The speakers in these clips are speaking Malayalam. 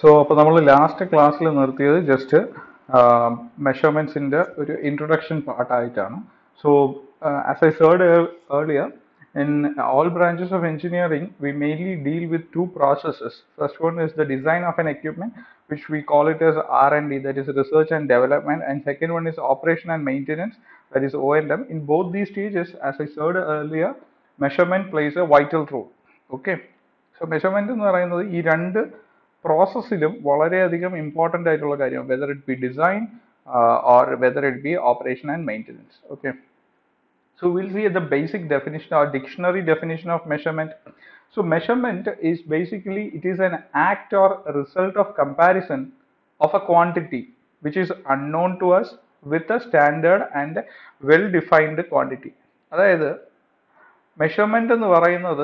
സോ അപ്പോൾ നമ്മൾ ലാസ്റ്റ് ക്ലാസ്സിൽ നിർത്തിയത് ജസ്റ്റ് മെഷർമെൻറ്റ്സിൻ്റെ ഒരു ഇൻട്രൊഡക്ഷൻ പാർട്ടായിട്ടാണ് so as I said earlier in all branches of engineering we mainly deal with two processes first one is the design of an equipment which we call it as r&d that is research and development and second one is operation and maintenance that is o&m in both these stages as i said earlier measurement plays a vital role okay so measurement എന്ന് പറയുന്നത് ഈ രണ്ട് പ്രോസസ്സിലും വളരെയധികം ഇമ്പോർട്ടൻ്റ് ആയിട്ടുള്ള കാര്യമാണ് whether it be design or whether it be operation and maintenance okay So we'll see the basic definition or dictionary definition of measurement. So measurement is basically it is an act or result of comparison of a quantity which is unknown to us with a standard and well defined quantity. അതായത് മെഷർമെന്റ് എന്ന് പറയുന്നത്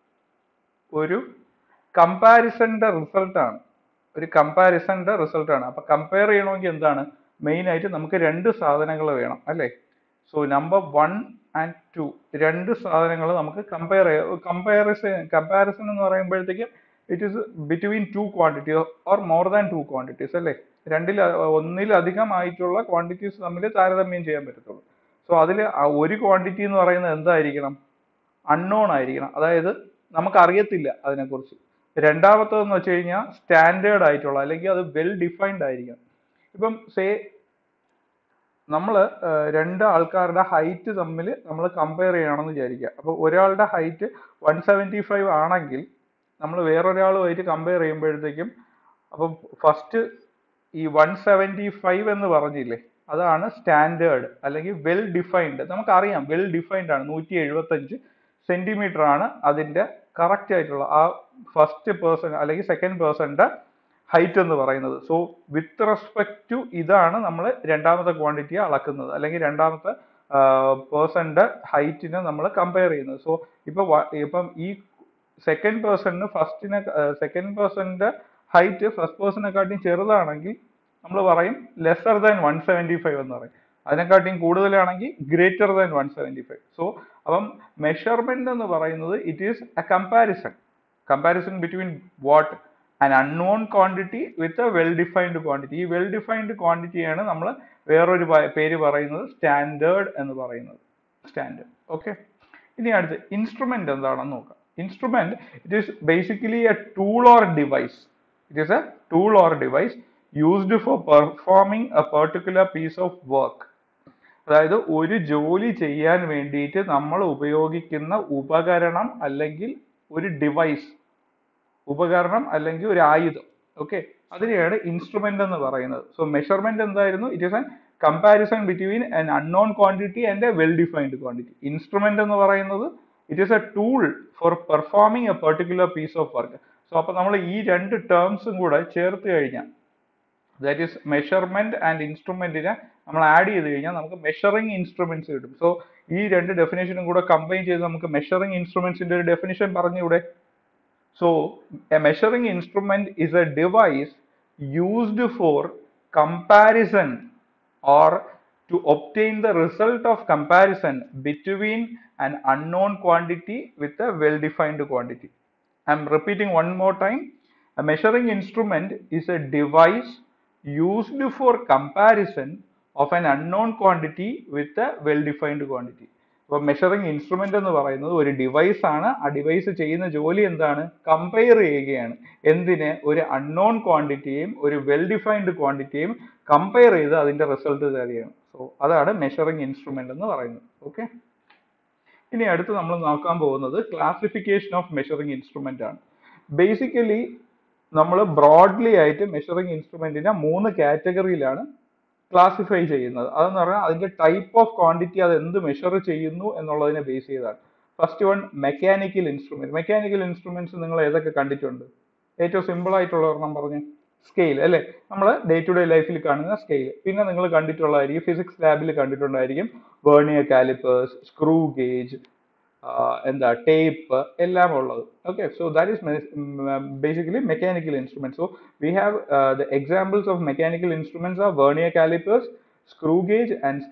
ഒരു കമ്പാരിസന്റെ റിസൾട്ടാണ് ഒരു കമ്പാരിസന്റെ റിസൾട്ടാണ് അപ്പൊ കമ്പയർ ചെയ്യണമെങ്കിൽ എന്താണ് മെയിൻ ആയിട്ട് നമുക്ക് രണ്ട് സാധനങ്ങൾ വേണം അല്ലേ so number one and two രണ്ട് സാധനങ്ങൾ നമുക്ക് കമ്പയർ ചെയ്യാം കമ്പാരിസൺ കമ്പാരിസൺ എന്ന് പറയുമ്പോഴത്തേക്കും it is between two quantity or more than two quantities അല്ലേ രണ്ടിൽ ഒന്നിലധികം ആയിട്ടുള്ള ക്വാണ്ടിറ്റീസ് തമ്മിൽ താരതമ്യം ചെയ്യാൻ പറ്റത്തുള്ളൂ സോ അതിൽ ഒരു ക്വാണ്ടിറ്റി എന്ന് പറയുന്നത് എന്തായിരിക്കണം അൺനോൺ ആയിരിക്കണം അതായത് നമുക്ക് അറിയത്തില്ല അതിനെക്കുറിച്ച് രണ്ടാമത്തതെന്ന് വെച്ച് കഴിഞ്ഞാൽ സ്റ്റാൻഡേർഡ് ആയിട്ടുള്ള അല്ലെങ്കിൽ അത് വെൽ ഡിഫൈൻഡ് ആയിരിക്കണം ഇപ്പം സേ നമ്മൾ രണ്ട് ആൾക്കാരുടെ ഹൈറ്റ് തമ്മിൽ നമ്മൾ കമ്പയർ ചെയ്യണമെന്ന് വിചാരിക്കുക അപ്പോൾ ഒരാളുടെ ഹൈറ്റ് വൺ സെവൻറ്റി ഫൈവ് ആണെങ്കിൽ നമ്മൾ വേറൊരാളുമായിട്ട് കമ്പയർ ചെയ്യുമ്പോഴത്തേക്കും അപ്പം ഫസ്റ്റ് ഈ വൺ സെവൻറ്റി ഫൈവ് എന്ന് പറഞ്ഞില്ലേ അതാണ് സ്റ്റാൻഡേർഡ് അല്ലെങ്കിൽ വെൽ ഡിഫൈൻഡ് നമുക്കറിയാം വെൽ ഡിഫൈൻഡ് ആണ് നൂറ്റി എഴുപത്തഞ്ച് സെന്റിമീറ്റർ ആണ് അതിന്റെ കറക്റ്റ് ആയിട്ടുള്ള ആ ഫസ്റ്റ് പേഴ്സൺ അല്ലെങ്കിൽ സെക്കൻഡ് പേഴ്സന്റെ ഹൈറ്റ് എന്ന് പറയുന്നത് സോ വിത്ത് റെസ്പെക്ട് ടു ഇതാണ് നമ്മൾ രണ്ടാമത്തെ ക്വാണ്ടിറ്റിയെ അളക്കുന്നത് അല്ലെങ്കിൽ രണ്ടാമത്തെ പേഴ്സന്റെ ഹൈറ്റിനെ നമ്മൾ കമ്പയർ ചെയ്യുന്നത് സോ ഇപ്പൊ ഇപ്പം ഈ സെക്കൻഡ് പേഴ്സണിന് ഫസ്റ്റിനെ സെക്കൻഡ് പേഴ്സന്റെ ഹൈറ്റ് ഫസ്റ്റ് പേഴ്സണെക്കാട്ടിയും ചെറുതാണെങ്കിൽ നമ്മൾ പറയും lesser than one seventy five എന്ന് പറയും അതിനെക്കാട്ടിയും കൂടുതലാണെങ്കിൽ greater than one seventy five so അപ്പം മെഷർമെന്റ് എന്ന് പറയുന്നത് it is a comparison comparison between what an unknown quantity with a well defined quantity ഈ വെൽ ഡിഫൈൻഡ് ക്വാണ്ടിറ്റിയാണ് നമ്മൾ വേറൊരു പേര് പറയുന്നത് സ്റ്റാൻഡേർഡ് എന്ന് പറയുന്നത് സ്റ്റാൻഡേർഡ് ഓക്കെ ഇനി അടുത്ത് ഇൻസ്ട്രുമെന്റ് എന്താണെന്ന് നോക്കാം instrument it is basically a tool or device it is a tool or device used for performing a particular piece of work അതായത് ഒരു ജോലി ചെയ്യാൻ വേണ്ടിയിട്ട് നമ്മൾ ഉപയോഗിക്കുന്ന ഉപകരണം അല്ലെങ്കിൽ ഒരു ഡിവൈസ് ഉപകരണം അല്ലെങ്കിൽ ഒരു ആയുധം ഓക്കെ അതിനെയാണ് ഇൻസ്ട്രുമെന്റ് എന്ന് പറയുന്നത് സോ മെഷർമെന്റ് എന്തായിരുന്നു it is a comparison between an unknown quantity and a well defined quantity instrument എന്ന് പറയുന്നത് it is a tool for performing a particular piece of work so അപ്പൊ നമ്മൾ ഈ രണ്ട് ടേംസും കൂടെ ചേർത്ത് കഴിഞ്ഞാൽ ദാറ്റ് ഈസ് മെഷർമെന്റ് ആൻഡ് ഇൻസ്ട്രുമെന്റിനെ നമ്മൾ ആഡ് ചെയ്ത് കഴിഞ്ഞാൽ നമുക്ക് മെഷറിംഗ് ഇൻസ്ട്രുമെന്റ്സ് കിട്ടും സോ ഈ രണ്ട് ഡെഫിനേഷനും കൂടെ കമ്പൈൻ ചെയ്ത് നമുക്ക് മെഷറിംഗ് ഇൻസ്ട്രുമെന്റ്സിന്റെ ഒരു ഡെഫിനേഷൻ പറഞ്ഞൂടെ So a measuring instrument is a device used for comparison or to obtain the result of comparison between an unknown quantity with a well-defined quantity. I'm repeating one more time. A measuring instrument is a device used for comparison of an unknown quantity with a well-defined quantity. അപ്പോൾ മെഷറിംഗ് ഇൻസ്ട്രുമെന്റ് എന്ന് പറയുന്നത് ഒരു ഡിവൈസ് ആണ് ആ ഡിവൈസ് ചെയ്യുന്ന ജോലി എന്താണ് കമ്പയർ ചെയ്യുകയാണ് എന്തിന് ഒരു അൺനോൺ ക്വാണ്ടിറ്റിയും ഒരു വെൽ ഡിഫൈൻഡ് ക്വാണ്ടിറ്റിയും കമ്പയർ ചെയ്ത് അതിന്റെ റിസൾട്ട് തരികയാണ് സോ അതാണ് മെഷറിംഗ് ഇൻസ്ട്രുമെന്റ് എന്ന് പറയുന്നത് ഓക്കെ ഇനി അടുത്ത് നമ്മൾ നോക്കാൻ പോകുന്നത് ക്ലാസിഫിക്കേഷൻ ഓഫ് മെഷറിംഗ് ഇൻസ്ട്രുമെന്റ് ആണ് ബേസിക്കലി നമ്മൾ ബ്രോഡ്ലി ആയിട്ട് മെഷറിംഗ് ഇൻസ്ട്രുമെന്റിനെ മൂന്ന് കാറ്റഗറിയിലാണ് ക്ലാസിഫൈ ചെയ്യുന്നത് അതെന്ന് പറഞ്ഞാൽ അതിന്റെ ടൈപ്പ് ഓഫ് ക്വാണ്ടിറ്റി അത് എന്ത് മെഷർ ചെയ്യുന്നു എന്നുള്ളതിനെ ബേസ് ചെയ്താണ് first one mechanical instrument mechanical instruments നിങ്ങൾ ഏതൊക്കെ കണ്ടിട്ടുണ്ട് ഏറ്റവും സിമ്പിൾ ആയിട്ടുള്ള ഒരെണ്ണം പറഞ്ഞു സ്കെയിൽ അല്ലെ നമ്മൾ ഡേ ടു ഡേ ലൈഫിൽ കാണുന്ന സ്കെയിൽ പിന്നെ നിങ്ങൾ കണ്ടിട്ടുള്ളതായിരിക്കും ഫിസിക്സ് ലാബിൽ കണ്ടിട്ടുണ്ടായിരിക്കും വേർണിയർ കാലിപ്പേഴ്സ് സ്ക്രൂ ഗേജ് എന്താ ടേപ്പ് എല്ലാം ഉള്ളത് okay so that is basically mechanical instrument so we have the examples of mechanical instruments are vernier callipers screw gauge and scale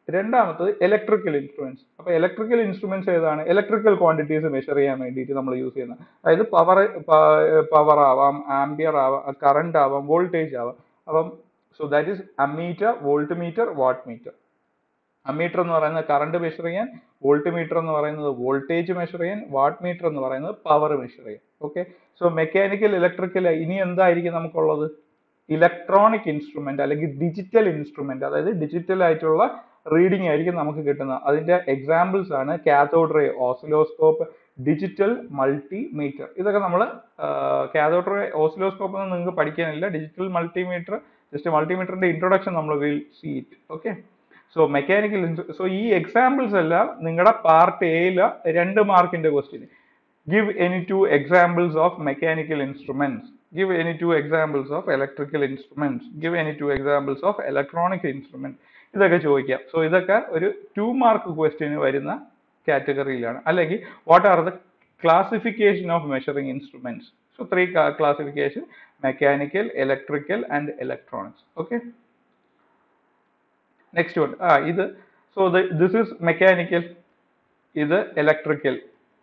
രണ്ടാമത്തത് ഇലക്ട്രിക്കൽ ഇൻസ്ട്രുമെന്റ്സ് അപ്പൊ ഇലക്ട്രിക്കൽ ഇൻസ്ട്രുമെന്റ്സ് ഏതാണ് ഇലക്ട്രിക്കൽ ക്വാണ്ടിറ്റീസ് മെഷർ ചെയ്യാൻ വേണ്ടിയിട്ട് നമ്മൾ യൂസ് ചെയ്യുന്നത് അതായത് പവർ പവർ ആവാം ആംബിയർ ആവാം കറണ്ട് ആവാം വോൾട്ടേജ് ആവാം അപ്പം so that is ammeter voltmeter wattmeter ammeter എന്ന് പറയുന്നത് കറണ്ട് മെഷർ ചെയ്യാൻ വോൾട്ട് മീറ്റർ എന്ന് പറയുന്നത് വോൾട്ടേജ് മെഷർ ചെയ്യാൻ വാട്ട് മീറ്റർ എന്ന് പറയുന്നത് പവർ മെഷർ ചെയ്യാൻ ഓക്കെ സോ മെക്കാനിക്കൽ ഇലക്ട്രിക്കൽ ഇനി എന്തായിരിക്കും നമുക്കുള്ളത് ഇലക്ട്രോണിക് ഇൻസ്ട്രുമെന്റ് അല്ലെങ്കിൽ ഡിജിറ്റൽ ഇൻസ്ട്രുമെന്റ് അതായത് ഡിജിറ്റൽ ആയിട്ടുള്ള റീഡിംഗ് ആയിരിക്കും നമുക്ക് കിട്ടുന്നത് അതിന്റെ എക്സാമ്പിൾസ് ആണ് cathode ray oscilloscope digital multimeter ഇതൊക്കെ നമ്മൾ കാത്തോഡ് റേ ഓസിലോസ്കോപ്പ് ഒന്നും നിങ്ങൾക്ക് പഠിക്കാനില്ല ഡിജിറ്റൽ മൾട്ടിമീറ്റർ ജസ്റ്റ് മൾട്ടിമീറ്ററിന്റെ ഇൻട്രൊഡക്ഷൻ നമ്മൾ will see it okay so mechanical so ഈ എക്സാമ്പിൾസ് എല്ലാം നിങ്ങളുടെ പാർട്ട് എയില് രണ്ട് മാർക്കിന്റെ question give any two examples of mechanical instruments give any two examples of electrical instruments give any two examples of electronic instruments ഇതൊക്കെ ചോദിക്കാം സോ ഇതൊക്കെ ഒരു ടു മാർക്ക് ക്വസ്റ്റ്യന് വരുന്ന കാറ്റഗറിയിലാണ് അല്ലെങ്കിൽ what are the classification of measuring instruments so three classification mechanical electrical and electronics okay next one ആ ഇത് സോ ദിസ് ഇസ് മെക്കാനിക്കൽ ഇത് ഇലക്ട്രിക്കൽ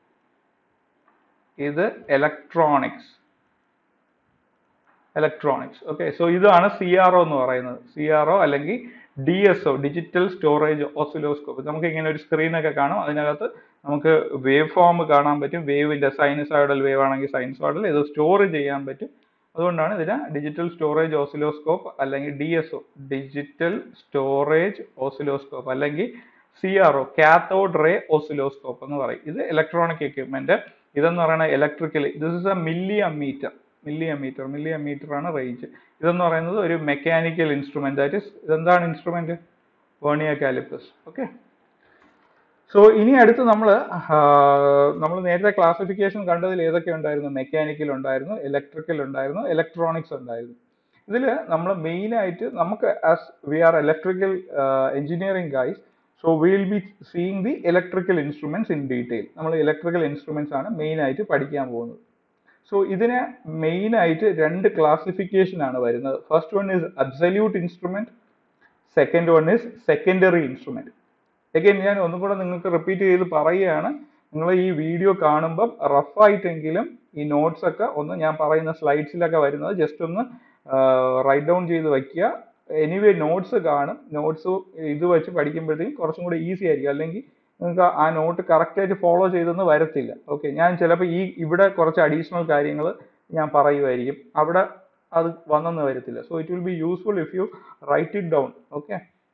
ഇത് ഇലക്ട്രോണിക്സ് ഇലക്ട്രോണിക്സ് ഓക്കെ സോ ഇതാണ് സി ആർ ഒ എന്ന് പറയുന്നത് സി ആർ ഒ അല്ലെങ്കിൽ D S O digital storage oscilloscope നമുക്ക് ഇങ്ങനെ ഒരു സ്ക്രീൻ ഒക്കെ കാണും അതിനകത്ത് നമുക്ക് വേവ് ഫോം കാണാൻ പറ്റും വേവിന്റെ സൈനസോയിഡൽ വേവ് ആണെങ്കിൽ സൈനസോയിഡൽ ഇത് സ്റ്റോർ ചെയ്യാൻ പറ്റും അതുകൊണ്ടാണ് ഇതിന് ഡിജിറ്റൽ സ്റ്റോറേജ് ഓസിലോസ്കോപ്പ് അല്ലെങ്കിൽ D S O digital storage oscilloscope അല്ലെങ്കിൽ C R O cathode ray oscilloscope എന്ന് പറയും ഇത് ഇലക്ട്രോണിക് എക്യുപ്മെന്റ് ഇതെന്ന് പറയുന്നത് electrical this is a milliammeter milliammeter milliammeter ആണ് റേഞ്ച് ഇതെന്ന് പറയുന്നത് ഒരു മെക്കാനിക്കൽ ഇൻസ്ട്രുമെന്റ് ദാറ്റ് ഇസ് ഇതെന്താണ് instrument vernier callipers okay so ഇനി അടുത്ത് നമ്മൾ നമ്മൾ നേരത്തെ ക്ലാസിഫിക്കേഷൻ കണ്ടതിൽ ഏതൊക്കെ ഉണ്ടായിരുന്നു മെക്കാനിക്കൽ ഉണ്ടായിരുന്നു ഇലക്ട്രിക്കൽ ഉണ്ടായിരുന്നു ഇലക്ട്രോണിക്സ് ഉണ്ടായിരുന്നു ഇതിൽ നമ്മൾ മെയിൻ ആയിട്ട് നമുക്ക് as we are electrical engineering guys so will be seeing the electrical instruments in detail നമ്മൾ ഇലക്ട്രിക്കൽ ഇൻസ്ട്രുമെന്റ്സ് ആണ് മെയിൻ ആയിട്ട് പഠിക്കാൻ പോകുന്നത് സോ ഇതിന് മെയിൻ ആയിട്ട് രണ്ട് ക്ലാസിഫിക്കേഷൻ ആണ് വരുന്നത് first one is absolute instrument second one is secondary instrument again ഞാൻ ഒന്നും കൂടെ നിങ്ങൾക്ക് റിപ്പീറ്റ് ചെയ്ത് പറയുകയാണ് നിങ്ങൾ ഈ വീഡിയോ കാണുമ്പം റഫായിട്ടെങ്കിലും ഈ നോട്ട്സ് ഒക്കെ ഒന്ന് ഞാൻ പറയുന്ന സ്ലൈഡ്സിലൊക്കെ വരുന്നത് ജസ്റ്റ് ഒന്ന് റൈറ്റ് ഡൗൺ ചെയ്ത് വെക്കുക എനിവേ നോട്ട്സ് കാണും നോട്ട്സ് ഇത് വെച്ച് പഠിക്കുമ്പോഴത്തേക്കും കുറച്ചും കൂടി ഈസി ആയിരിക്കും അല്ലെങ്കിൽ നിങ്ങൾക്ക് ആ നോട്ട് കറക്റ്റ് ആയിട്ട് ഫോളോ ചെയ്തൊന്നും വരത്തില്ല ഓക്കെ ഞാൻ ചിലപ്പോൾ ഈ ഇവിടെ കുറച്ച് അഡീഷണൽ കാര്യങ്ങൾ ഞാൻ പറയുമായിരിക്കും അവിടെ അത് വന്നെന്ന് വരത്തില്ല so it will be useful if you write it down okay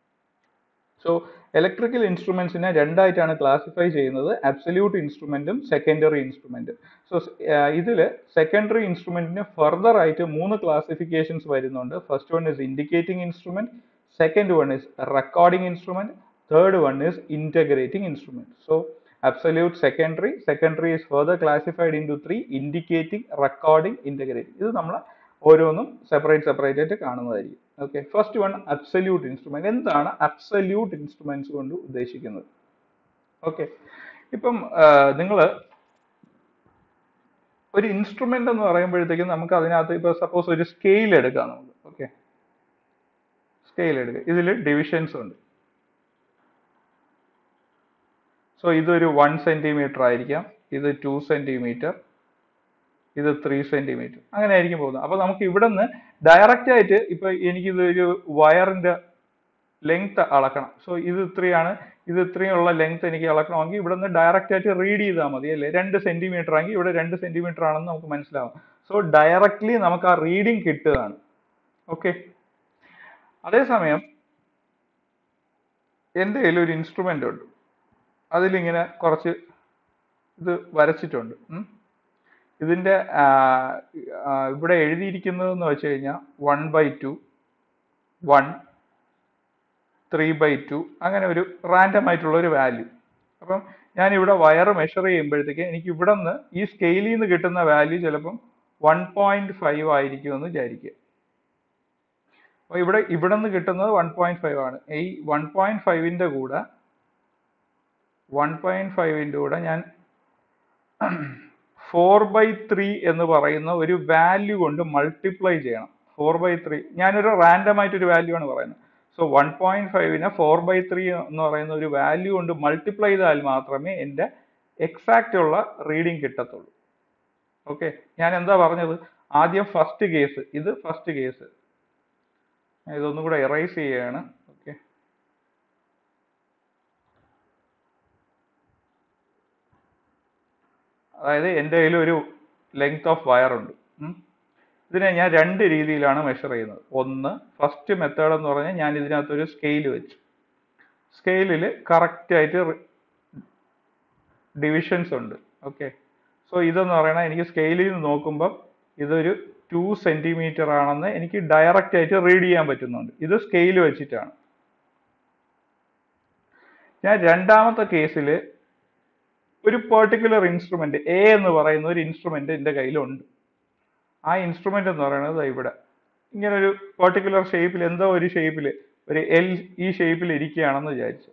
so electrical ഇൻസ്ട്രുമെന്റ്സിനെ രണ്ടായിട്ടാണ് ക്ലാസിഫൈ ചെയ്യുന്നത് അബ്സല്യൂട്ട് ഇൻസ്ട്രുമെന്റും സെക്കൻഡറി ഇൻസ്ട്രുമെന്റും സോ ഇതിൽ സെക്കൻഡറി ഇൻസ്ട്രുമെന്റിന് ഫർദർ ആയിട്ട് മൂന്ന് ക്ലാസിഫിക്കേഷൻസ് വരുന്നുണ്ട് first one is indicating instrument second one is recording instrument third one is integrating instrument so absolute secondary secondary is further classified into three indicating recording integrating ഇത് നമ്മൾ ഓരോന്നും സെപ്പറേറ്റ് സെപ്പറേറ്റ് ആയിട്ട് കാണുന്നതായിരിക്കും okay first one absolute instrument എന്താണ് അബ്സല്യൂട്ട് ഇൻസ്ട്രുമെന്റ്സ് കൊണ്ട് ഉദ്ദേശിക്കുന്നത് ഓക്കെ ഇപ്പം നിങ്ങൾ ഒരു ഇൻസ്ട്രുമെന്റ് എന്ന് പറയുമ്പോഴത്തേക്കും നമുക്ക് അതിനകത്ത് ഇപ്പൊ സപ്പോസ് ഒരു സ്കെയിൽ എടുക്കാം നമുക്ക് ഓക്കെ സ്കെയിൽ എടുക്കുക ഇതിൽ ഡിവിഷൻസ് ഉണ്ട് സോ ഇതൊരു വൺ സെന്റിമീറ്റർ ആയിരിക്കാം ഇത് ടു സെന്റിമീറ്റർ ഇത് ത്രീ സെന്റിമീറ്റർ അങ്ങനെ ആയിരിക്കും പോകുന്നത് അപ്പൊ നമുക്ക് ഇവിടെ നിന്ന് ഡയറക്റ്റ് ആയിട്ട് ഇപ്പൊ എനിക്കിത് ഒരു വയറിന്റെ ലെങ്ത് അളക്കണം സോ ഇത് ഇത്രയാണ് ഇത് ഇത്രയുള്ള ലെങ്ത് എനിക്ക് അളക്കണമെങ്കിൽ ഇവിടെ നിന്ന് ഡയറക്റ്റ് ആയിട്ട് റീഡ് ചെയ്താൽ മതി അല്ലേ രണ്ട് സെന്റിമീറ്റർ ആണെങ്കിൽ ഇവിടെ രണ്ട് സെന്റിമീറ്റർ ആണെന്ന് നമുക്ക് മനസ്സിലാവും സോ ഡയറക്റ്റ്ലി നമുക്ക് ആ റീഡിങ് കിട്ടുകയാണ് ഓക്കെ അതേസമയം എൻ്റെ കയ്യിൽ ഒരു ഇൻസ്ട്രുമെന്റ് ഉണ്ട് അതിലിങ്ങനെ കുറച്ച് ഇത് വരച്ചിട്ടുണ്ട് ഉം. ഇതിന്റെ ആ, ആ, ഇവിടെ എഴുതിയിരിക്കുന്നത് എന്ന് വെച്ച് കഴിഞ്ഞാൽ one by two one three by two അങ്ങനെ ഒരു റാൻഡം ആയിട്ടുള്ള ഒരു വാല്യൂ അപ്പം ഞാൻ ഇവിടെ വയർ മെഷർ ചെയ്യുമ്പോഴത്തേക്ക് എനിക്ക് ഇവിടെ നിന്ന് ഈ സ്കെയിലിൽ നിന്ന് കിട്ടുന്ന വാല്യൂ ചിലപ്പം വൺ പോയിന്റ് ഫൈവ് ആയിരിക്കും എന്ന് വിചാരിക്കുക അപ്പൊ ഇവിടെ ഇവിടെ നിന്ന് കിട്ടുന്നത് വൺ പോയിന്റ് ഫൈവ് ആണ് ഈ വൺ പോയിന്റ് ഫൈവിന്റെ കൂടെ വൺ പോയിന്റ് ഫൈവിന്റെ കൂടെ ഞാൻ ഫോർ ബൈ ത്രീ എന്ന് പറയുന്ന ഒരു വാല്യൂ കൊണ്ട് മൾട്ടിപ്ലൈ ചെയ്യണം ഫോർ ബൈ ത്രീ ഞാനൊരു റാൻഡം ആയിട്ട് ഒരു വാല്യൂ ആണ് പറയുന്നത് സോ വൺ പോയിന്റ് ഫൈവിനെ ഫോർ ബൈ ത്രീ എന്ന് പറയുന്ന ഒരു വാല്യൂ കൊണ്ട് മൾട്ടിപ്ലൈ ചെയ്താൽ മാത്രമേ എൻ്റെ എക്സാക്റ്റ് ഉള്ള റീഡിങ് കിട്ടത്തുള്ളൂ ഓക്കെ ഞാൻ എന്താ പറഞ്ഞത് ആദ്യം ഫസ്റ്റ് കേസ് ഇത് ഫസ്റ്റ് കേസ് ഇതൊന്നും കൂടെ എറൈസ് ചെയ്യുകയാണ് ഓക്കെ അതായത് എൻ്റെ കയ്യിൽ ഒരു ലെങ്ത് ഓഫ് വയർ ഉണ്ട് ഉം. ഇതിനെ ഞാൻ രണ്ട് രീതിയിലാണ് മെഷർ ചെയ്യുന്നത് ഒന്ന് ഫസ്റ്റ് മെത്തേഡ് എന്ന് പറഞ്ഞാൽ ഞാൻ ഇതിനകത്ത് ഒരു സ്കെയിൽ വെച്ചു സ്കെയിലിൽ കറക്റ്റ് ആയിട്ട് ഡിവിഷൻസ് ഉണ്ട് ഓക്കെ സോ ഇതെന്ന് പറയുന്നത് എനിക്ക് സ്കെയിലിൽ നിന്ന് നോക്കുമ്പം ഇതൊരു ടു സെന്റിമീറ്റർ ആണെന്ന് എനിക്ക് ഡയറക്റ്റ് ആയിട്ട് റീഡ് ചെയ്യാൻ പറ്റുന്നുണ്ട് ഇത് സ്കെയിൽ വെച്ചിട്ടാണ് ഞാൻ രണ്ടാമത്തെ കേസിൽ ഒരു പെർട്ടിക്കുലർ ഇൻസ്ട്രുമെന്റ് എ എന്ന് പറയുന്ന ഒരു ഇൻസ്ട്രുമെന്റ് എൻ്റെ കയ്യിലുണ്ട് ആ ഇൻസ്ട്രുമെന്റ് എന്ന് പറയുന്നത് ദാ ഇവിടെ ഇങ്ങനെ ഒരു പെർട്ടിക്കുലർ ഷേപ്പിൽ എന്തോ ഒരു ഷേപ്പിൽ ഒരു എൽ ഈ ഷേപ്പിൽ ഇരിക്കുകയാണെന്ന് വിചാരിച്ചു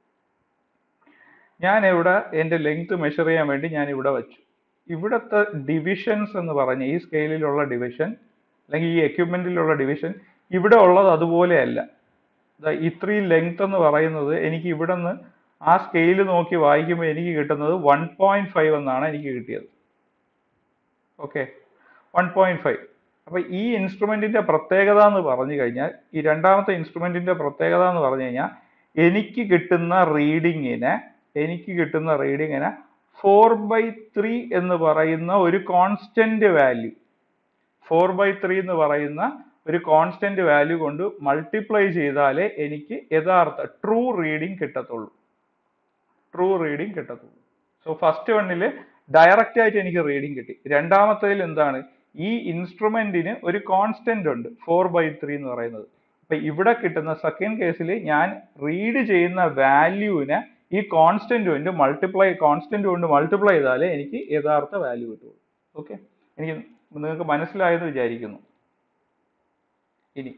ഞാൻ ഇവിടെ എൻ്റെ ലെങ്ത് മെഷർ ചെയ്യാൻ വേണ്ടി ഞാൻ ഇവിടെ വെച്ചു ഇവിടുത്തെ ഡിവിഷൻസ് എന്ന് പറഞ്ഞ ഈ സ്കെയിലിലുള്ള ഡിവിഷൻ അല്ലെങ്കിൽ ഈ എക്യുപ്മെന്റിലുള്ള ഡിവിഷൻ ഇവിടെ ഉള്ളത് അതുപോലെയല്ല ദാ ഇത്രയും ലെങ്ത് എന്ന് പറയുന്നത് എനിക്ക് ഇവിടെ നിന്ന് ആ സ്കെയിൽ നോക്കി വായിക്കുമ്പോൾ എനിക്ക് കിട്ടുന്നത് വൺ പോയിന്റ് ഫൈവ് എന്നാണ് എനിക്ക് കിട്ടിയത് ഓക്കെ വൺ പോയിന്റ് ഫൈവ് അപ്പൊ ഈ ഇൻസ്ട്രുമെന്റിന്റെ പ്രത്യേകത എന്ന് പറഞ്ഞു കഴിഞ്ഞാൽ ഈ രണ്ടാമത്തെ ഇൻസ്ട്രുമെന്റിന്റെ പ്രത്യേകത എന്ന് പറഞ്ഞു കഴിഞ്ഞാൽ എനിക്ക് കിട്ടുന്ന റീഡിങ്ങിന് എനിക്ക് കിട്ടുന്ന റീഡിങ്ങിന് ഫോർ ബൈ ത്രീ എന്ന് പറയുന്ന ഒരു constant value four by three എന്ന് പറയുന്ന ഒരു കോൺസ്റ്റന്റ് വാല്യൂ കൊണ്ട് മൾട്ടിപ്ലൈ ചെയ്താലേ എനിക്ക് യഥാർത്ഥ ട്രൂ റീഡിംഗ് കിട്ടത്തുള്ളൂ ട്രൂ റീഡിംഗ് കിട്ടത്തുള്ളൂ സോ ഫസ്റ്റ് വണ്ണിൽ ഡയറക്റ്റ് ആയിട്ട് എനിക്ക് റീഡിംഗ് കിട്ടി രണ്ടാമത്തേതിൽ എന്താണ് ഈ ഇൻസ്ട്രുമെന്റിന് ഒരു കോൺസ്റ്റന്റ് ഉണ്ട് ഫോർ ബൈ ത്രീ എന്ന് പറയുന്നത് അപ്പൊ ഇവിടെ കിട്ടുന്ന സെക്കൻഡ് കേസിൽ ഞാൻ റീഡ് ചെയ്യുന്ന വാല്യൂവിനെ ഈ കോൺസ്റ്റന്റ് കൊണ്ട് മൾട്ടിപ്ലൈ കോൺസ്റ്റന്റ് കൊണ്ട് മൾട്ടിപ്ലൈ ചെയ്താലേ എനിക്ക് യഥാർത്ഥ വാല്യൂ കിട്ടുള്ളൂ ഓക്കെ എനിക്ക് നിങ്ങൾക്ക് മനസ്സിലായെന്ന് വിചാരിക്കുന്നു ഇനി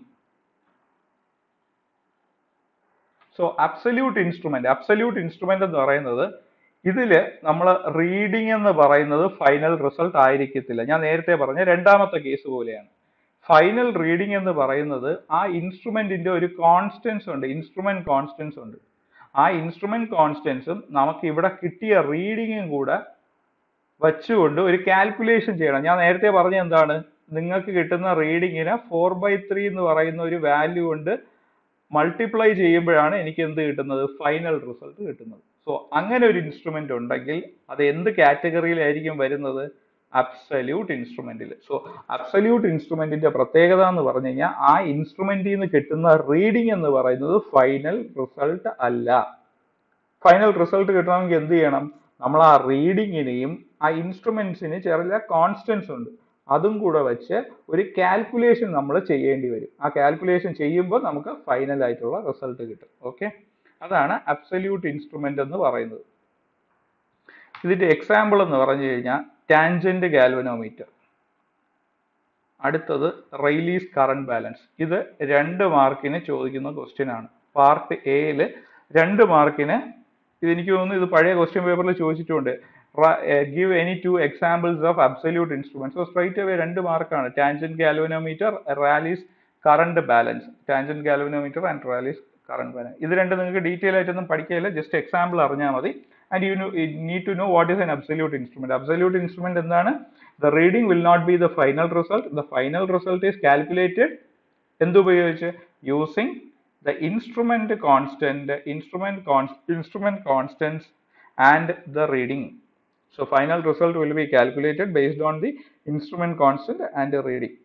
so absolute instrument absolute instrument എന്ന് പറയുന്നത് ഇതില് നമ്മൾ റീഡിംഗ് എന്ന് പറയുന്നത് ഫൈനൽ റിസൾട്ട് ആയിരിക്കത്തില്ല ഞാൻ നേരത്തെ പറഞ്ഞ രണ്ടാമത്തെ കേസ് പോലെയാണ് ഫൈനൽ റീഡിംഗ് എന്ന് പറയുന്നത് ആ ഇൻസ്ട്രുമെന്റിന്റെ ഒരു കോൺസ്റ്റൻസ് ഉണ്ട് ഇൻസ്ട്രുമെന്റ് കോൺസ്റ്റൻസ് ഉണ്ട് ആ ഇൻസ്ട്രുമെന്റ് കോൺസ്റ്റൻസും നമുക്ക് ഇവിടെ കിട്ടിയ റീഡിങ്ങും കൂടെ വച്ചുകൊണ്ട് ഒരു കാൽക്കുലേഷൻ ചെയ്യണം ഞാൻ നേരത്തെ പറഞ്ഞ എന്താണ് നിങ്ങൾക്ക് കിട്ടുന്ന റീഡിങ്ങിനെ ഫോർ ബൈ ത്രീ എന്ന് പറയുന്ന ഒരു വാല്യൂ കൊണ്ട് മൾട്ടിപ്ലൈ ചെയ്യുമ്പോഴാണ് എനിക്ക് എന്ത് കിട്ടുന്നത് ഫൈനൽ റിസൾട്ട് കിട്ടുന്നത് സോ അങ്ങനെ ഒരു ഇൻസ്ട്രുമെന്റ് ഉണ്ടെങ്കിൽ അത് എന്ത് കാറ്റഗറിയിലായിരിക്കും വരുന്നത് അബ്സല്യൂട്ട് ഇൻസ്ട്രുമെന്റിൽ സോ അബ്സല്യൂട്ട് ഇൻസ്ട്രുമെന്റിന്റെ പ്രത്യേകത എന്ന് പറഞ്ഞു കഴിഞ്ഞാൽ ആ ഇൻസ്ട്രുമെന്റിൽ നിന്ന് കിട്ടുന്ന റീഡിംഗ് എന്ന് പറയുന്നത് ഫൈനൽ റിസൾട്ട് അല്ല ഫൈനൽ റിസൾട്ട് കിട്ടണമെങ്കിൽ എന്ത് ചെയ്യണം നമ്മൾ ആ റീഡിങ്ങിനെയും ആ ഇൻസ്ട്രുമെന്റ്സിന് ചെറിയ കോൺസ്റ്റൻസ് ഉണ്ട് അതും കൂടെ വെച്ച് ഒരു കാൽക്കുലേഷൻ നമ്മൾ ചെയ്യേണ്ടി വരും ആ കാൽക്കുലേഷൻ ചെയ്യുമ്പോൾ നമുക്ക് ഫൈനൽ ആയിട്ടുള്ള റിസൾട്ട് കിട്ടും ഓക്കെ അതാണ് അബ്സല്യൂട്ട് ഇൻസ്ട്രുമെന്റ് എന്ന് പറയുന്നത് ഇതിന്റെ എക്സാമ്പിൾ എന്ന് പറഞ്ഞു കഴിഞ്ഞാൽ ടാൻജന്റ് ഗാൽവനോമീറ്റർ അടുത്തത് റെയിലീസ് കറണ്ട് ബാലൻസ് ഇത് രണ്ട് മാർക്കിന് ചോദിക്കുന്ന ക്വസ്റ്റ്യൻ ആണ് പാർട്ട് എയിൽ രണ്ട് മാർക്കിന് ഇത് എനിക്ക് തോന്നുന്നു ഇത് പഴയ ക്വസ്റ്റ്യൻ പേപ്പറിൽ ചോദിച്ചിട്ടുണ്ട് give any two examples of absolute instrument so straight away രണ്ട് മാർക്കാണ് tangent galvanometer Rayleigh's current balance tangent galvanometer and Rayleigh's current balance ഇത് രണ്ട് നിങ്ങൾക്ക് ഡീറ്റെയിൽ ആയിട്ടൊന്നും പഠിക്കുകയില്ല ജസ്റ്റ് എക്സാമ്പിൾ അറിഞ്ഞാൽ മതി and you need to know what is an absolute instrument absolute instrument എന്താണ് the reading will not be the final result the final result is calculated എന്തുപയോഗിച്ച് using the instrument constant, instrument const, instrument constants and the reading. So final result will be calculated based on the instrument constant and the reading.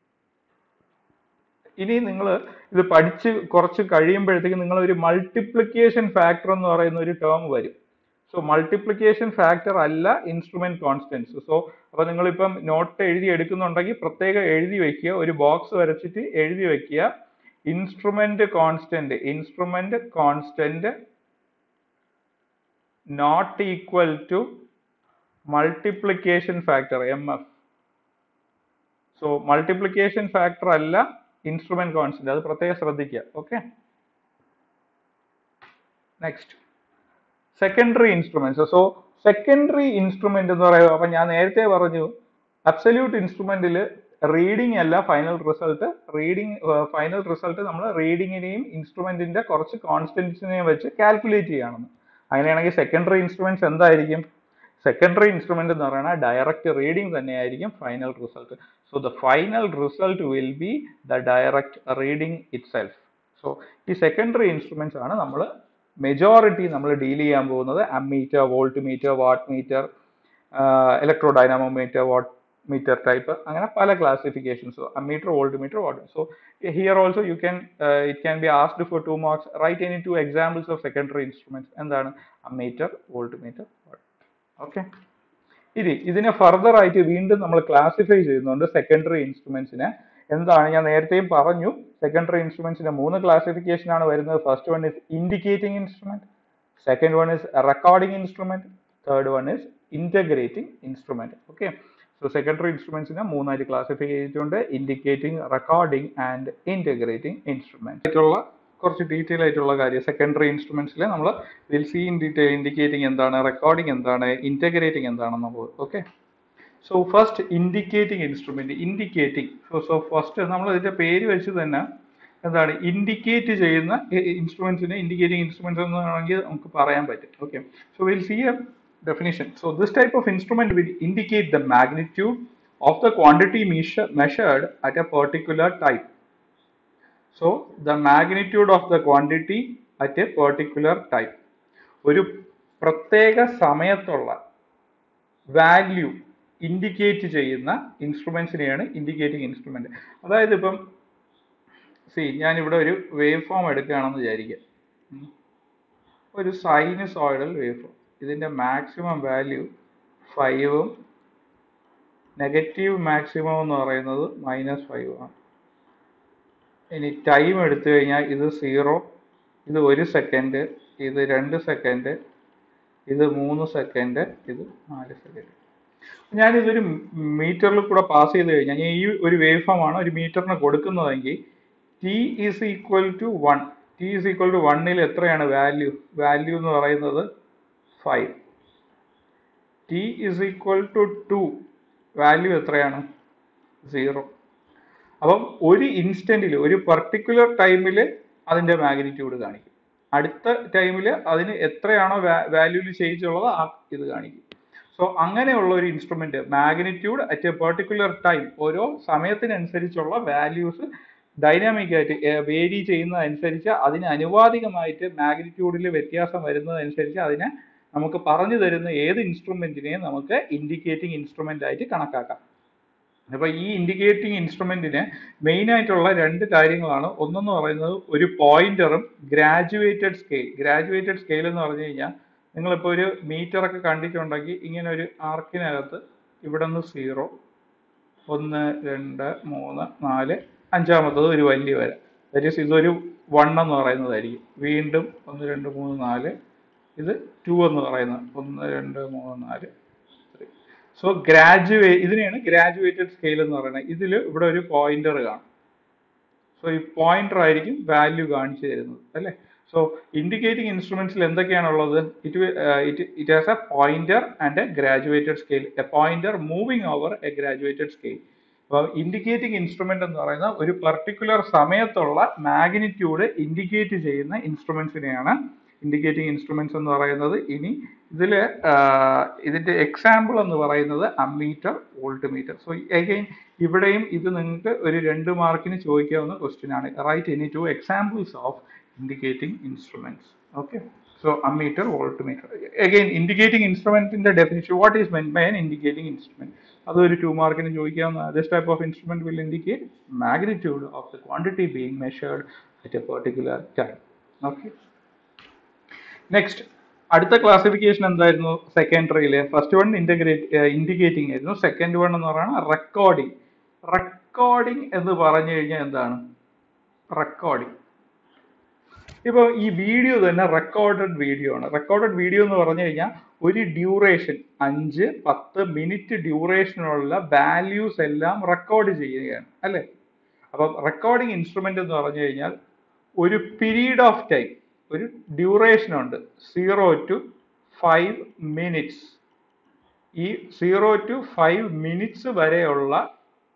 ഇനി നിങ്ങൾ ഇത് പഠിച്ച് കുറച്ച് കഴിയുമ്പോഴത്തേക്കും നിങ്ങൾ ഒരു മൾട്ടിപ്ലിക്കേഷൻ ഫാക്ടർ എന്ന് പറയുന്ന ഒരു ടേം വരും സോ മൾട്ടിപ്ലിക്കേഷൻ ഫാക്ടർ അല്ല ഇൻസ്ട്രുമെന്റ് കോൺസ്റ്റൻസ് സോ അപ്പൊ നിങ്ങൾ ഇപ്പം നോട്ട് എഴുതി എടുക്കുന്നുണ്ടെങ്കിൽ പ്രത്യേകം എഴുതി വെക്കുക ഒരു ബോക്സ് വരച്ചിട്ട് എഴുതി വെക്കുക instrument constant instrument constant not equal to multiplication factor M F so multiplication factor അല്ല ഇൻസ്ട്രുമെന്റ് കോൺസ്റ്റന്റ് അത് പ്രത്യേകം ശ്രദ്ധിക്കുക okay next secondary instruments so secondary instrument എന്ന് പറയുമ്പോൾ അപ്പൊ ഞാൻ നേരത്തെ പറഞ്ഞു അബ്സല്യൂട്ട് ഇൻസ്ട്രുമെന്റിൽ റീഡിംഗ് അല്ല final result reading final result നമ്മൾ റീഡിങ്ങിനെയും ഇൻസ്ട്രുമെന്റിന്റെ കുറച്ച് കോൺസ്റ്റന്റ്സിനെയും വെച്ച് കാൽക്കുലേറ്റ് ചെയ്യുകയാണെന്ന് അങ്ങനെയാണെങ്കിൽ സെക്കൻഡറി ഇൻസ്ട്രുമെന്റ്സ് എന്തായിരിക്കും സെക്കൻഡറി ഇൻസ്ട്രുമെന്റ് എന്ന് പറയുന്നത് ഡയറക്റ്റ് റീഡിംഗ് തന്നെയായിരിക്കും final result so the final result will be the direct reading itself so ഈ സെക്കൻഡറി ഇൻസ്ട്രുമെന്റ്സ് ആണ് നമ്മൾ മെജോറിറ്റി നമ്മൾ ഡീൽ ചെയ്യാൻ പോകുന്നത് ammeter voltmeter wattmeter electrodynamometer wattmeter type അങ്ങനെ പല classifications ammeter voltmeter watt so here also you can it can be asked for two marks write any two examples of secondary instruments എന്താണ് ammeter voltmeter watt okay ഇനി ഇതിനെ ഫർദർ ആയിട്ട് വീണ്ടും നമ്മൾ ക്ലാസിഫൈ ചെയ്യുന്നുണ്ട് സെക്കൻഡറി ഇൻസ്ട്രുമെന്റ്സിനെ എന്താണ് ഞാൻ നേരത്തെയും പറഞ്ഞു സെക്കൻഡറി ഇൻസ്ട്രുമെന്റ്സിന്റെ മൂന്ന് ക്ലാസിഫിക്കേഷൻ ആണ് വരുന്നത് first one is indicating instrument second one is recording instrument third one is integrating instrument okay so secondary ഇൻസ്ട്രുമെന്റ്സിനെ മൂന്നായിട്ട് ക്ലാസിഫൈ ചെയ്തിട്ടുണ്ട് indicating recording and integrating instrument ആയിട്ടുള്ള കുറച്ച് ഡീറ്റെയിൽ ആയിട്ടുള്ള കാര്യം സെക്കൻഡറി ഇൻസ്ട്രുമെന്റ്സിൽ നമ്മൾ will see in detail indicating എന്താണ് റെക്കോർഡിംഗ് എന്താണ് ഇന്റഗ്രേറ്റിംഗ് എന്താണെന്നുള്ളത് okay so first indicating instrument indicating so first നമ്മൾ ഇതിന്റെ പേര് വെച്ച് തന്നെ എന്താണ് ഇൻഡിക്കേറ്റ് ചെയ്യുന്ന ഇൻസ്ട്രുമെന്റ്സിനെ ഇൻഡിക്കേറ്റിംഗ് ഇൻസ്ട്രുമെന്റ്സ് എന്ന് വേണമെങ്കിൽ നമുക്ക് പറയാൻ പറ്റും okay so will see a definition. So this type of instrument will indicate the magnitude of the quantity measure, measured at a particular type. So the magnitude of the quantity at a particular type. ഒരു പ്രത്യേക സമയത്തുള്ള വാല്യൂ ഇൻഡിക്കേറ്റ് ചെയ്യുന്ന ഇൻസ്ട്രുമെന്റ്സിനെയാണ് ഇൻഡിക്കേറ്റിംഗ് ഇൻസ്ട്രുമെന്റ് അതായത് ഇപ്പം സി ഞാൻ ഇവിടെ ഒരു വേവ് ഫോം എടുക്കുകയാണെന്ന് വിചാരിക്കുക ഒരു സൈനസോയിഡൽ വേവ് ഫോം ഇതിന്റെ മാക്സിമം വാല്യൂ ഫൈവും നെഗറ്റീവ് മാക്സിമം എന്ന് പറയുന്നത് മൈനസ് ഫൈവ് ആണ് ഇനി ടൈം എടുത്തു കഴിഞ്ഞാൽ ഇത് സീറോ ഇത് ഒരു സെക്കൻഡ് ഇത് രണ്ട് സെക്കൻഡ് ഇത് മൂന്ന് സെക്കൻഡ് ഇത് നാല് സെക്കൻഡ് ഞാനിതൊരു മീറ്ററിൽ കൂടെ പാസ് ചെയ്ത് കഴിഞ്ഞാൽ ഞാൻ ഈ ഒരു വേവ് ഫോം ആണ് ഒരു മീറ്ററിന് കൊടുക്കുന്നതെങ്കിൽ T is equal to one T is equal to വണ്ണിൽ എത്രയാണ് വാല്യൂ വാല്യൂ എന്ന് പറയുന്നത് five T is equal to two value എത്രയാണ് സീറോ അപ്പം ഒരു ഇൻസ്റ്റന്റിൽ ഒരു പർട്ടിക്കുലർ ടൈമിൽ അതിന്റെ മാഗ്നിറ്റ്യൂഡ് കാണിക്കും അടുത്ത ടൈമിൽ അതിന് എത്രയാണോ വാല്യൂവിൽ ചേഞ്ച് ഉള്ളത് ആ ഇത് കാണിക്കും സോ അങ്ങനെയുള്ള ഒരു instrument magnitude at a particular time ഓരോ സമയത്തിനനുസരിച്ചുള്ള വാല്യൂസ് ഡൈനാമിക് ആയിട്ട് വേരി ചെയ്യുന്നതനുസരിച്ച് അതിന് അനുപാതികമായിട്ട് മാഗ്നിറ്റ്യൂഡിൽ വ്യത്യാസം വരുന്നതനുസരിച്ച് അതിനെ നമുക്ക് പറഞ്ഞു തരുന്ന ഏത് ഇൻസ്ട്രുമെന്റിനെയും നമുക്ക് ഇൻഡിക്കേറ്റിംഗ് ഇൻസ്ട്രുമെന്റ് ആയിട്ട് കണക്കാക്കാം അപ്പൊ ഈ ഇൻഡിക്കേറ്റിംഗ് ഇൻസ്ട്രുമെന്റിന് മെയിൻ ആയിട്ടുള്ള രണ്ട് കാര്യങ്ങളാണ് ഒന്നെന്ന് പറയുന്നത് ഒരു പോയിന്ററും ഗ്രാജുവേറ്റഡ് സ്കെയിൽ ഗ്രാജുവേറ്റഡ് സ്കെയിൽ എന്ന് പറഞ്ഞു കഴിഞ്ഞാൽ നിങ്ങളിപ്പോൾ ഒരു മീറ്റർ ഒക്കെ കണ്ടിട്ടുണ്ടെങ്കിൽ ഇങ്ങനെ ഒരു ആർക്കിനകത്ത് ഇവിടെ നിന്ന് സീറോ ഒന്ന് രണ്ട് മൂന്ന് നാല് അഞ്ചാമത്തത് ഒരു വലിയ വര ദാറ്റ് ഈസ് ഇതൊരു വൺ എന്ന് പറയുന്നതായിരിക്കും വീണ്ടും ഒന്ന് രണ്ട് മൂന്ന് നാല് ഇത് ടു എന്ന് പറയുന്നത് ഒന്ന് രണ്ട് മൂന്ന് നാല് സോ ഗ്രാജുവേ ഇതിനെയാണ് ഗ്രാജുവേറ്റഡ് സ്കെയിൽ എന്ന് പറയുന്നത് ഇതിൽ ഇവിടെ ഒരു പോയിന്റർ കാണും സോ ഈ പോയിന്റർ ആയിരിക്കും വാല്യൂ കാണിച്ചു തരുന്നത് അല്ലേ സോ ഇൻഡിക്കേറ്റിംഗ് ഇൻസ്ട്രുമെന്റ്സിൽ എന്തൊക്കെയാണുള്ളത് it it it has a pointer and a graduated scale a pointer moving over a graduated scale അപ്പോൾ ഇൻഡിക്കേറ്റിംഗ് ഇൻസ്ട്രുമെന്റ് എന്ന് പറയുന്ന ഒരു പർട്ടിക്കുലർ സമയത്തുള്ള മാഗ്നിറ്റ്യൂഡ് ഇൻഡിക്കേറ്റ് ചെയ്യുന്ന ഇൻസ്ട്രുമെന്റ്സിനെയാണ് ഇൻഡിക്കേറ്റിംഗ് ഇൻസ്ട്രുമെന്റ്സ് എന്ന് പറയുന്നത് ഇനി ഇതിൽ ഇതിന്റെ എക്സാമ്പിൾ എന്ന് പറയുന്നത് ammeter voltmeter so again ഇവിടെയും ഇത് നിങ്ങൾക്ക് ഒരു രണ്ട് മാർക്കിന് ചോദിക്കാവുന്ന ക്വസ്റ്റ്യൻ ആണ് write any two examples of indicating instruments okay so ammeter voltmeter again indicating ഇൻസ്ട്രുമെന്റിന്റെ definition what is meant by an indicating instrument അതൊരു ടു മാർക്കിന് ചോദിക്കാവുന്ന this type of instrument will indicate magnitude of the quantity being measured at a particular time okay next അടുത്ത ക്ലാസിഫിക്കേഷൻ എന്തായിരുന്നു സെക്കൻഡറിയിൽ ഫസ്റ്റ് വൺ ഇന്റഗ്രേറ്റ് ഇൻഡിക്കേറ്റിംഗ് ആയിരുന്നു സെക്കൻഡ് വൺ എന്ന് പറയുന്നത് റെക്കോർഡിംഗ് റെക്കോർഡിംഗ് എന്ന് പറഞ്ഞു കഴിഞ്ഞാൽ എന്താണ് റെക്കോർഡിംഗ് ഇപ്പോൾ ഈ വീഡിയോ തന്നെ റെക്കോർഡഡ് വീഡിയോ ആണ് റെക്കോർഡഡ് വീഡിയോ എന്ന് പറഞ്ഞു കഴിഞ്ഞാൽ ഒരു ഡ്യൂറേഷൻ അഞ്ച് പത്ത് മിനിറ്റ് ഡ്യൂറേഷനുള്ള വാല്യൂസ് എല്ലാം റെക്കോർഡ് ചെയ്യുകയാണ് അല്ലേ അപ്പം റെക്കോർഡിംഗ് ഇൻസ്ട്രുമെന്റ് എന്ന് പറഞ്ഞു കഴിഞ്ഞാൽ ഒരു പീരീഡ് ഓഫ് ടൈം ഒരു ഡ്യൂറേഷൻ ഉണ്ട് സീറോ ടു ഫൈവ് മിനിറ്റ്സ് ഈ സീറോ ടു ഫൈവ് മിനിറ്റ്സ് വരെയുള്ള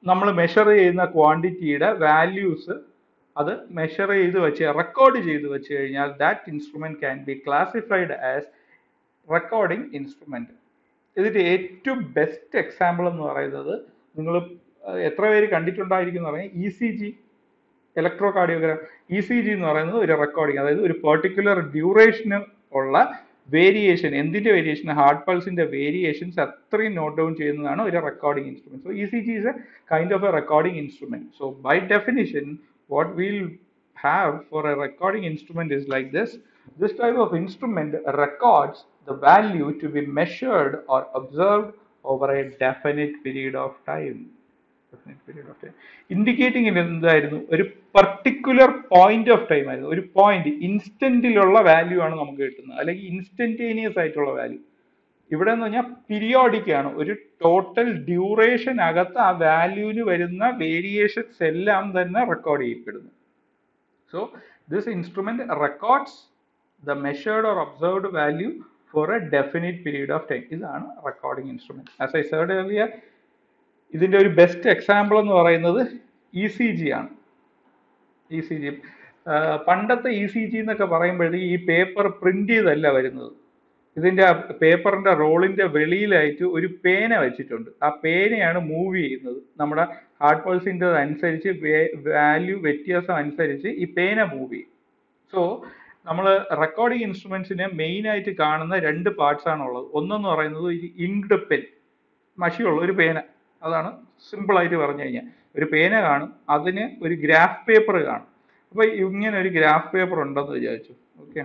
നമ്മൾ മെഷർ ചെയ്യുന്ന ക്വാണ്ടിറ്റിയുടെ വാല്യൂസ് അത് മെഷർ ചെയ്ത് വെച്ച് റെക്കോർഡ് ചെയ്ത് വെച്ച് കഴിഞ്ഞാൽ that instrument can be classified as recording instrument ഇതിന്റെ ഏറ്റവും ബെസ്റ്റ് എക്സാമ്പിൾ എന്ന് പറയുന്നത് നിങ്ങൾ എത്ര പേര് കണ്ടിട്ടുണ്ടായിരിക്കും എന്ന് പറഞ്ഞാൽ E C G electrocardiogram E C G എന്ന് പറയുന്നത് ഒരു റെക്കോർഡിംഗ് അതായത് ഒരു പെർട്ടിക്കുലർ ഡ്യൂറേഷന് ഉള്ള വേരിയേഷൻ എന്തിന്റെ വേരിയേഷൻ ഹാർട്ട് പൾസിന്റെ വേരിയേഷൻസ് അത്രയും നോട്ട് ഡൗൺ ചെയ്യുന്നതാണ് ഒരു recording instrument so E C G is a kind of a recording instrument so by definition what will have for a recording instrument is like this. This type of instrument records the value to be measured or observed over a definite period of time. Definite period of time. Indicating എന്തായിരുന്നു ഒരു പർട്ടിക്കുലർ പോയിന്റ് ഓഫ് ടൈം ആയിരുന്നു ഒരു പോയിന്റ് ഇൻസ്റ്റന്റിലുള്ള വാല്യൂ ആണ് നമുക്ക് കിട്ടുന്നത് അല്ലെങ്കിൽ ഇൻസ്റ്റന്റേനിയസ് ആയിട്ടുള്ള വാല്യൂ ഇവിടെ എന്ന് പറഞ്ഞാൽ പീരിയോഡിക് ആണ് ഒരു ടോട്ടൽ ഡ്യൂറേഷൻ അകത്ത് ആ വാല്യൂവിന് വരുന്ന വേരിയേഷൻസ് എല്ലാം തന്നെ റെക്കോർഡ് ചെയ്യപ്പെടുന്നു So this instrument records the measured or observed value for a definite period of time. ഇതാണ് recording instrument. As I said earlier, ഇതിന്റെ ഒരു ബെസ്റ്റ് എക്സാമ്പിൾ എന്ന് പറയുന്നത് ഇ സി ജി ആണ് ഇ സി ജി പണ്ടത്തെ ഇ സി ജി എന്നൊക്കെ പറയുമ്പോഴത്തേക്ക് ഈ പേപ്പർ പ്രിന്റ് ചെയ്തല്ല വരുന്നത് ഇതിന്റെ പേപ്പറിന്റെ റോളിന്റെ വെളിയിലായിട്ട് ഒരു പേന വെച്ചിട്ടുണ്ട് ആ പേനയാണ് മൂവ് ചെയ്യുന്നത് നമ്മുടെ ഹാർട്ട് പൾസിന്റെ അനുസരിച്ച് വാല്യൂ വ്യത്യാസം അനുസരിച്ച് ഈ പേന മൂവ് ചെയ്യും സോ നമ്മൾ റെക്കോർഡിംഗ് ഇൻസ്ട്രുമെന്റ്സിനെ മെയിൻ ആയിട്ട് കാണുന്ന രണ്ട് പാർട്സ് ആണ് ഉള്ളത് ഒന്നെന്ന് പറയുന്നത് ഒരു ഇങ്ക്ഡ് പെൻ മഷിയുള്ള ഒരു പേന അതാണ് സിമ്പിൾ ആയിട്ട് പറഞ്ഞു കഴിഞ്ഞാൽ ഒരു പേന കാണും അതിന് ഒരു ഗ്രാഫ് പേപ്പർ കാണും അപ്പൊ ഇങ്ങനെ ഒരു ഗ്രാഫ് പേപ്പർ ഉണ്ടെന്ന് വിചാരിച്ചു ഓക്കെ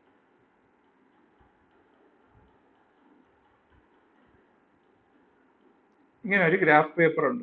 ഇങ്ങനെ ഒരു ഗ്രാഫ് പേപ്പർ ഉണ്ട്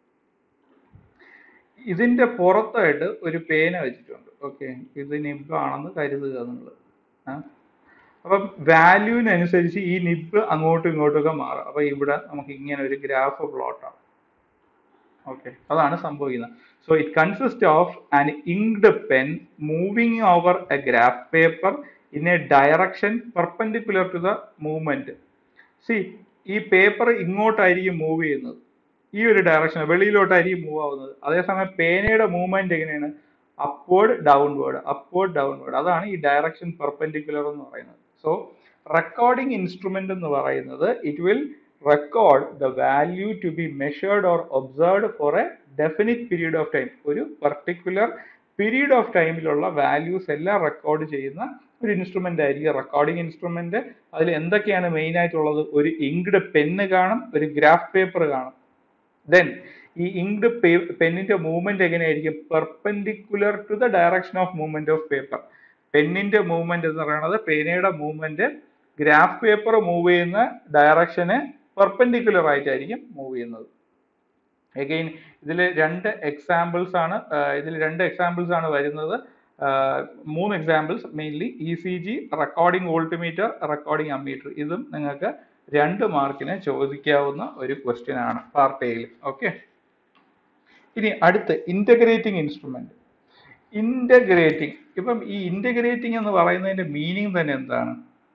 ഇതിന്റെ പുറത്തായിട്ട് ഒരു പേന വെച്ചിട്ടുണ്ട് ഓക്കെ ഇത് നിബ് ആണെന്ന് കരുതുക നിങ്ങൾ അപ്പം വാല്യൂവിനനുസരിച്ച് ഈ നിബ് അങ്ങോട്ടും ഇങ്ങോട്ടും ഒക്കെ മാറും അപ്പൊ ഇവിടെ നമുക്ക് ഇങ്ങനെ ഒരു ഗ്രാഫ് പ്ലോട്ടാണ് ഓക്കെ അതാണ് സംഭവിക്കുന്നത് so it consist of an inked pen moving over a graph paper in a direction perpendicular to the movement see ഈ പേപ്പർ ഇങ്ങോട്ടായിരിക്കും മൂവ് ചെയ്യുന്നത് ഈ ഒരു ഡയറക്ഷൻ വെളിയിലോട്ടായിരിക്കും മൂവ് ആവുന്നത് അതേസമയം പേനയുടെ മൂവ്മെന്റ് എങ്ങനെയാണ് അപ്വേർഡ് ഡൗൺവേർഡ് അപ്വേർഡ് ഡൗൺവേർഡ് അതാണ് ഈ ഡയറക്ഷൻ പെർപെൻഡിക്കുലർ എന്ന് പറയുന്നത് സോ റെക്കോർഡിംഗ് ഇൻസ്ട്രുമെന്റ് എന്ന് പറയുന്നത് it will record the value to be measured or observed for a definite period of time ഒരു പർട്ടിക്കുലർ പീരീഡ് ഓഫ് ടൈമിലുള്ള വാല്യൂസ് എല്ലാം റെക്കോർഡ് ചെയ്യുന്ന ഒരു ഇൻസ്ട്രുമെന്റ് ആയിരിക്കും റെക്കോർഡിംഗ് ഇൻസ്ട്രുമെന്റ് അതിൽ എന്തൊക്കെയാണ് മെയിൻ ആയിട്ടുള്ളത് ഒരു ഇങ്ക്ഡ് പെന്ന് കാണും ഒരു ഗ്രാഫ് പേപ്പർ കാണും ദെൻ ഈ ഇങ്ക്ഡ് പെന്നിന്റെ മൂവ്മെന്റ് എങ്ങനെയായിരിക്കും perpendicular to the direction of movement of paper പെന്നിന്റെ മൂവ്മെന്റ് എന്ന് പറയുന്നത് പേനയുടെ മൂവ്മെന്റ് ഗ്രാഫ് പേപ്പർ മൂവ് ചെയ്യുന്ന ഡയറക്ഷന് പെർപെൻഡിക്കുലർ ആയിട്ടായിരിക്കും മൂവ് ചെയ്യുന്നത് അഗെയിൻ ഇതിൽ രണ്ട് എക്സാമ്പിൾസ് ആണ് ഇതിൽ രണ്ട് എക്സാമ്പിൾസ് ആണ് വരുന്നത് മൂന്ന് examples mainly E C G recording voltmeter recording ammeter ഇതും നിങ്ങൾക്ക് രണ്ട് മാർക്കിന് ചോദിക്കാവുന്ന ഒരു ക്വസ്റ്റ്യൻ ആണ് പാർട്ട് എയിൽ ഓക്കെ ഇനി അടുത്ത് ഇന്റഗ്രേറ്റിംഗ് ഇൻസ്ട്രുമെന്റ് ഇന്റഗ്രേറ്റിംഗ് ഇപ്പം ഈ ഇന്റഗ്രേറ്റിംഗ് എന്ന് പറയുന്നതിന്റെ മീനിങ് തന്നെ എന്താണ്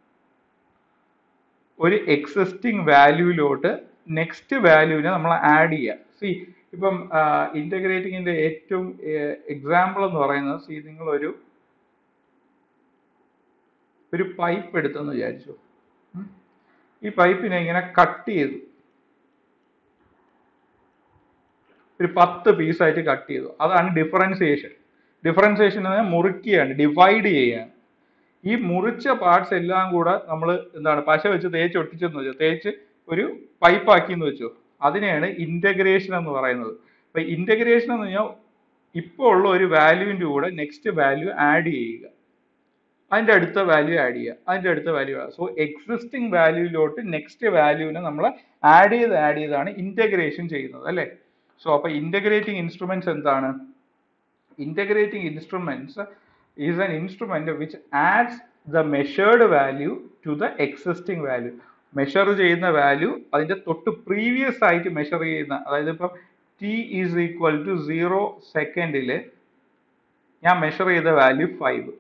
ഒരു എക്സിസ്റ്റിംഗ് വാല്യൂയിലോട്ട് നെക്സ്റ്റ് വാല്യൂവിനെ നമ്മൾ ആഡ് ചെയ്യുക സി ഇപ്പം ഇന്റഗ്രേറ്റിംഗിന്റെ ഏറ്റവും എക്സാമ്പിൾ എന്ന് പറയുന്നത് സി നിങ്ങൾ ഒരു ഒരു പൈപ്പ് എടുത്തെന്ന് വിചാരിച്ചു ഈ പൈപ്പിനെ ഇങ്ങനെ കട്ട് ചെയ്തു ഒരു പത്ത് പീസായിട്ട് കട്ട് ചെയ്തു അതാണ് ഡിഫറൻസിയേഷൻ ഡിഫറൻസിയേഷൻ എന്ന് മുറിക്കുകയാണ് ഡിവൈഡ് ചെയ്യുകയാണ് ഈ മുറിച്ച പാർട്സ് എല്ലാം കൂടെ നമ്മൾ എന്താണ് പശ വെച്ച് തേച്ച് ഒട്ടിച്ചെന്ന് വെച്ചോ തേച്ച് ഒരു പൈപ്പ് ആക്കി എന്ന് വെച്ചോ അതിനെയാണ് ഇന്റഗ്രേഷൻ എന്ന് പറയുന്നത് അപ്പൊ ഇന്റഗ്രേഷൻ എന്ന് പറഞ്ഞാൽ ഇപ്പോൾ ഉള്ള ഒരു വാല്യൂവിന്റെ കൂടെ നെക്സ്റ്റ് വാല്യൂ ആഡ് ചെയ്യുക അതിന്റെ അടുത്ത വാല്യൂ ആഡ് ചെയ്യുക അതിന്റെ അടുത്ത വാല്യൂ സോ എക്സിസ്റ്റിംഗ് വാല്യൂയിലോട്ട് നെക്സ്റ്റ് വാല്യൂവിനെ നമ്മൾ ആഡ് ചെയ്ത് ആഡ് ചെയ്താണ് ഇന്റഗ്രേഷൻ ചെയ്യുന്നത് അല്ലെ സോ അപ്പൊ ഇന്റഗ്രേറ്റിംഗ് ഇൻസ്ട്രുമെന്റ്സ് എന്താണ് integrating instruments is an instrument which adds the measured value to the existing value measure ചെയ്യുന്ന വാല്യൂ അതിന്റെ തൊട്ട് പ്രീവിയസ് ആയിട്ട് മെഷർ ചെയ്യുന്ന അതായത് ഇപ്പം T is equal to zero സെക്കൻഡിൽ ഞാൻ മെഷർ ചെയ്ത value five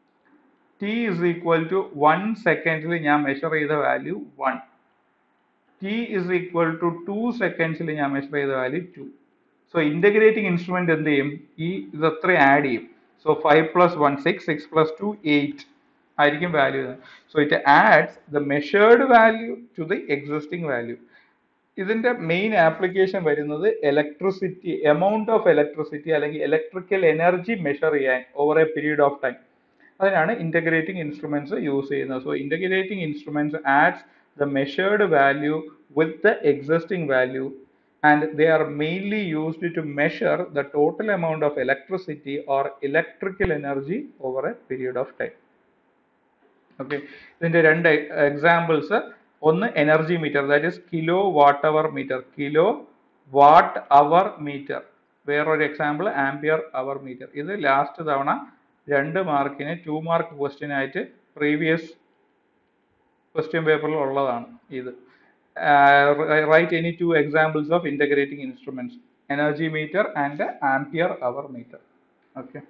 T is equal to one സെക്കൻഡിൽ ഞാൻ മെഷർ ചെയ്ത value one T is equal to two സെക്കൻഡ്സിൽ ഞാൻ മെഷർ ചെയ്ത value two so integrating instrument എന്ത് ചെയ്യും ഈ ഇത് എത്ര ആഡ് ചെയ്യും so five plus one six six plus two eight ആയിരിക്കും value so it adds the measured value to the existing value ഇതിന്റെ മെയിൻ ആപ്ലിക്കേഷൻ വരുന്നത് ഇലക്ട്രിസിറ്റി എമൗണ്ട് ഓഫ് ഇലക്ട്രിസിറ്റി അല്ലെങ്കിൽ ഇലക്ട്രിക്കൽ എനർജി മെഷർ ചെയ്യാൻ over a period of time അതിനാണ് ഇന്റഗ്രേറ്റിംഗ് ഇൻസ്ട്രുമെന്റ്സ് യൂസ് ചെയ്യുന്നത് so integrating instruments adds the measured value with the existing value and they are mainly used to measure the total amount of electricity or electrical energy over a period of time. Okay ഇതിന്റെ രണ്ട് എക്സാമ്പിൾസ് ഒന്ന് energy meter that is kilowatt hour meter kilowatt hour meter വേറൊരു എക്സാമ്പിൾ ആംപിയർ അവർ മീറ്റർ ഇത് ലാസ്റ്റ് തവണ രണ്ട് മാർക്കിന് ടു മാർക്ക് ക്വസ്റ്റ്യൻ ആയിട്ട് പ്രീവിയസ് ക്വസ്റ്റ്യൻ പേപ്പറിൽ ഉള്ളതാണ് ഇത് uh, write any two examples of integrating instruments energy meter and ampere hour meter okay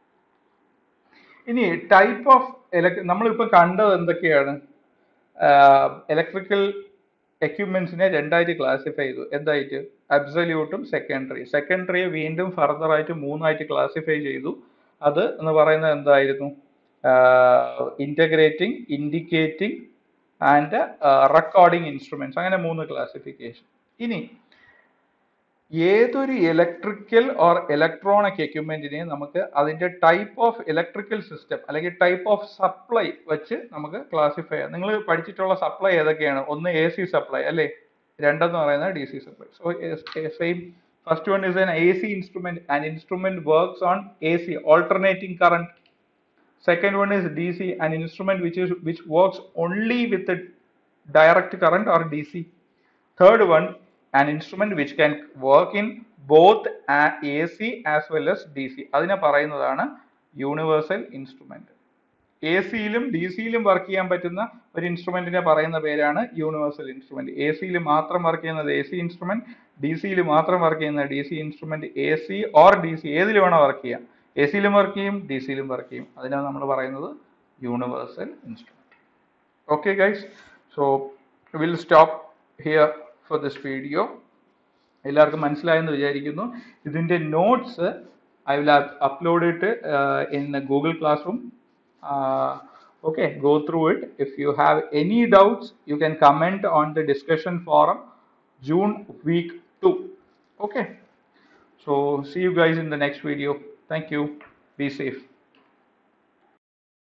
ഇനി ടൈപ്പ് ഓഫ് നമ്മളിപ്പോൾ കണ്ടത് എന്തൊക്കെയാണ് ഇലക്ട്രിക്കൽ എക്യുപ്മെന്റ്സിനെ രണ്ടായിട്ട് ക്ലാസിഫൈ ചെയ്തു എന്തായിട്ട് അബ്സല്യൂട്ടും സെക്കൻഡറി സെക്കൻഡറിയെ വീണ്ടും ഫർദർ ആയിട്ട് മൂന്നായിട്ട് ക്ലാസിഫൈ ചെയ്തു അത് എന്ന് പറയുന്നത് എന്തായിരുന്നു integrating indicating and recording instruments അങ്ങനെ മൂന്ന് ക്ലാസിഫിക്കേഷൻ ഇനി ഏതൊരു ഇലക്ട്രിക്കൽ ഓർ ഇലക്ട്രോണിക് എക്യുപ്മെന്റിനെയും നമുക്ക് അതിന്റെ ടൈപ്പ് ഓഫ് ഇലക്ട്രിക്കൽ സിസ്റ്റം അല്ലെങ്കിൽ ടൈപ്പ് ഓഫ് സപ്ലൈ വെച്ച് നമുക്ക് ക്ലാസിഫൈ ചെയ്യാം നിങ്ങൾ പഠിച്ചിട്ടുള്ള സപ്ലൈ ഏതൊക്കെയാണ് ഒന്ന് എ സി സപ്ലൈ അല്ലേ രണ്ടെന്ന് പറയുന്നത് D C supply so same first one is an A C instrument and instrument works on A C alternating current Second one is DC, an instrument which is which works only with the direct current or DC. Third one, an instrument which can work in both AC as well as DC. അതിനെ പറയുന്നതാണ് യൂണിവേഴ്സൽ ഇൻസ്ട്രുമെന്റ് എ സിയിലും ഡി സിയിലും വർക്ക് ചെയ്യാൻ പറ്റുന്ന ഒരു ഇൻസ്ട്രുമെന്റിനെ പറയുന്ന പേരാണ് യൂണിവേഴ്സൽ ഇൻസ്ട്രുമെന്റ് എ സിയിൽ മാത്രം വർക്ക് ചെയ്യുന്നത് എ സി ഇൻസ്ട്രുമെന്റ് ഡി സിയിൽ മാത്രം വർക്ക് ചെയ്യുന്ന D C instrument A C or D C ഏതിൽ വേണോ വർക്ക് ചെയ്യാം എ സിയിലും വർക്ക് ചെയ്യും ഡി സിയിലും വർക്ക് ചെയ്യും അതിനാണ് നമ്മൾ പറയുന്നത് universal instrument okay guys so will stop here for this video എല്ലാവർക്കും മനസ്സിലായെന്ന് വിചാരിക്കുന്നു ഇതിന്റെ notes I will upload it in Google classroom okay go through it if you have any doubts you can comment on the discussion forum june week 2 okay so see you guys in the next video thank you be safe